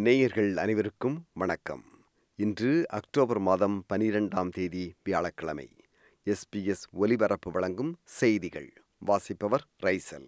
நேயர்கள் அனைவருக்கும் வணக்கம் இன்று அக்டோபர் மாதம் பனிரெண்டாம் தேதி வியாழக்கிழமை எஸ்பிஎஸ் ஒலிபரப்பு வழங்கும் செய்திகள் வாசிப்பவர் ரைசல்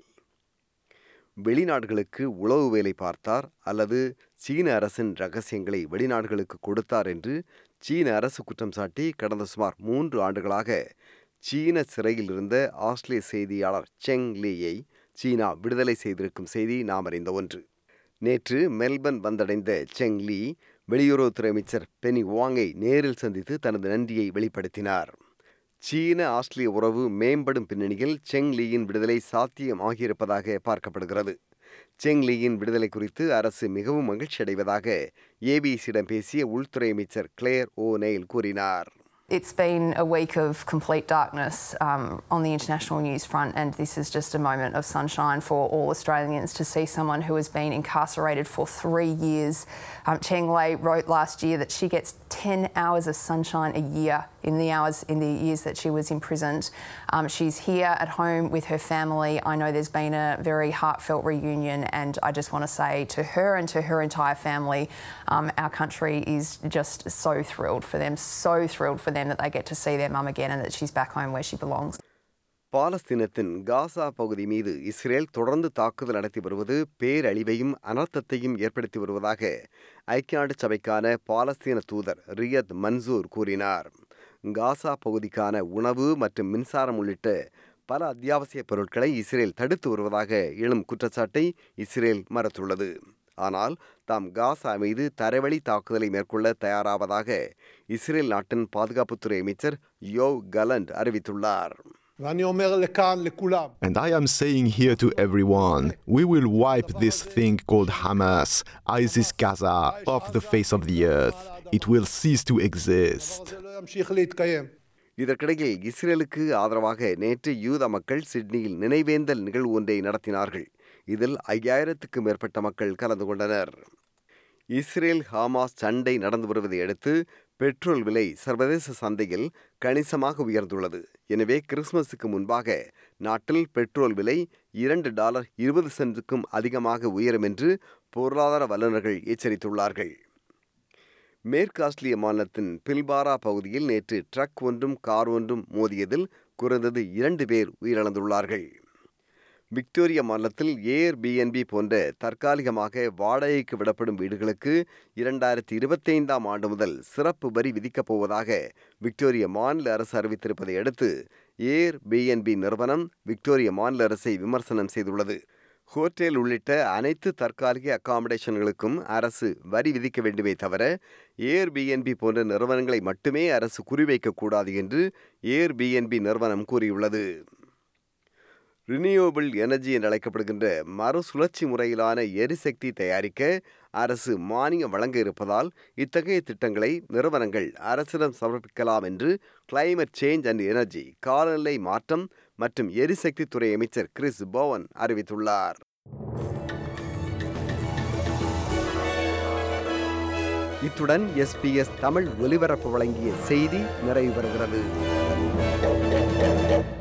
வெளிநாடுகளுக்கு உளவு வேலை பார்த்தார் அல்லது சீன அரசின் ரகசியங்களை வெளிநாடுகளுக்கு கொடுத்தார் என்று சீன அரசு குற்றம் சாட்டி கடந்த சுமார் மூன்று ஆண்டுகளாக சீன சிறையில் இருந்த ஆஸ்திரேலிய செய்தியாளர் செங் லீயை சீனா விடுதலை செய்திருக்கும் செய்தி நாம் அறிந்த ஒன்று நேற்று மெல்பர்ன் வந்தடைந்த செங் லீ வெளியுறவுத்துறை அமைச்சர் பெனி வாங்கை நேரில் சந்தித்து தனது நன்றியை வெளிப்படுத்தினார் சீன ஆஸ்திரேலிய உறவு மேம்படும் பின்னணியில் செங் லீயின் விடுதலை சாத்தியமாகியிருப்பதாக பார்க்கப்படுகிறது செங் லீயின் விடுதலை குறித்து அரசு மிகவும் மகிழ்ச்சி அடைவதாக ஏபிசியிடம் பேசிய உள்துறை அமைச்சர் கிளேர் ஓ நெயில் கூறினார் It's been a week of complete darkness um, on the international news front, and this is just a moment of sunshine for all Australians to see someone who has been incarcerated for three years. Um, Cheng Lei wrote last year that she gets 10 hours of sunshine a year in the hours in the years that she was imprisoned. Um, she's here at home with her family. I know there's been a very heartfelt reunion, and I just want to say to her and to her entire family, um, our country is just so thrilled for them, so thrilled for them that they get to see their mum again and that she's back home where she belongs. பாலஸ்தீனத்தின் காசா பகுதி மீது Israel தொடர்ந்து தாக்குதல் நடத்தி வருவது பேரழிவையும் அனர்த்தத்தையும் ஏற்படுத்தி வருவதாக ஐக்கிய நாடு சபைக்கான பாலஸ்தீன தூதர் ரியத் மன்சூர் கூறினார் காசா பகுதிக்கான உணவு மற்றும் மின்சாரம் உள்ளிட்ட பல அத்தியாவசிய பொருட்களை இஸ்ரேல் தடுத்து வருவதாக எழும் குற்றச்சாட்டை இஸ்ரேல் மறுத்துள்ளது ஆனால் தாம் காசா மீது தரைவழி தாக்குதலை மேற்கொள்ள தயாராவதாக இஸ்ரேல் நாட்டின் பாதுகாப்புத்துறை அமைச்சர் யோவ் கலண்ட் அறிவித்துள்ளார் ואני אומר לכאן, לכולם, And I am saying here to everyone, we will wipe this thing called Hamas, ISIS Gaza, off the face of the earth. It will cease to exist. זה לא ימשיך להתקיים. இதற்கிடையில் இஸ்ரேலுக்கு ஆதரவாக நேற்று யூத மக்கள் சிட்னியில் நினைவேந்தல் நிகழ்வு ஒன்றை நடத்தினார்கள் இதில் ஐயாயிரத்துக்கும் மேற்பட்ட மக்கள் கலந்து கொண்டனர் இஸ்ரேல் ஹாமாஸ் சண்டை நடந்து வருவதை அடுத்து பெட்ரோல் விலை சர்வதேச சந்தையில் கணிசமாக உயர்ந்துள்ளது எனவே கிறிஸ்துமஸுக்கு முன்பாக நாட்டில் பெட்ரோல் விலை இரண்டு டாலர் இருபது சென்ட்டுக்கும் அதிகமாக உயரும் என்று பொருளாதார வல்லுநர்கள் எச்சரித்துள்ளார்கள் மேற்கு ஆஸ்திரேலிய மாநிலத்தின் பில்பாரா பகுதியில் நேற்று ட்ரக் ஒன்றும் கார் ஒன்றும் மோதியதில் குறைந்தது இரண்டு பேர் உயிரிழந்துள்ளார்கள் விக்டோரியா மாநிலத்தில் ஏர் பிஎன்பி போன்ற தற்காலிகமாக வாடகைக்கு விடப்படும் வீடுகளுக்கு இரண்டாயிரத்தி இருபத்தைந்தாம் ஆண்டு முதல் சிறப்பு வரி விதிக்கப் போவதாக விக்டோரிய மாநில அரசு அறிவித்திருப்பதை அடுத்து ஏர் பிஎன்பி நிறுவனம் விக்டோரிய மாநில அரசை விமர்சனம் செய்துள்ளது ஹோட்டல் உள்ளிட்ட அனைத்து தற்காலிக அக்காமடேஷன்களுக்கும் அரசு வரி விதிக்க வேண்டுமே தவிர ஏர் பிஎன்பி போன்ற நிறுவனங்களை மட்டுமே அரசு குறிவைக்கக்கூடாது என்று ஏர் பிஎன்பி நிறுவனம் கூறியுள்ளது ரினியூவபிள் எனர்ஜி என்று அழைக்கப்படுகின்ற மறுசுழற்சி முறையிலான எரிசக்தி தயாரிக்க அரசு மானியம் வழங்க இருப்பதால் இத்தகைய திட்டங்களை நிறுவனங்கள் அரசிடம் சமர்ப்பிக்கலாம் என்று கிளைமேட் சேஞ்ச் அண்ட் எனர்ஜி காலநிலை மாற்றம் மற்றும் எரிசக்தி துறை அமைச்சர் கிறிஸ் போவன் அறிவித்துள்ளார் இத்துடன் எஸ்பிஎஸ் தமிழ் ஒலிபரப்பு வழங்கிய செய்தி நிறைவு பெறுகிறது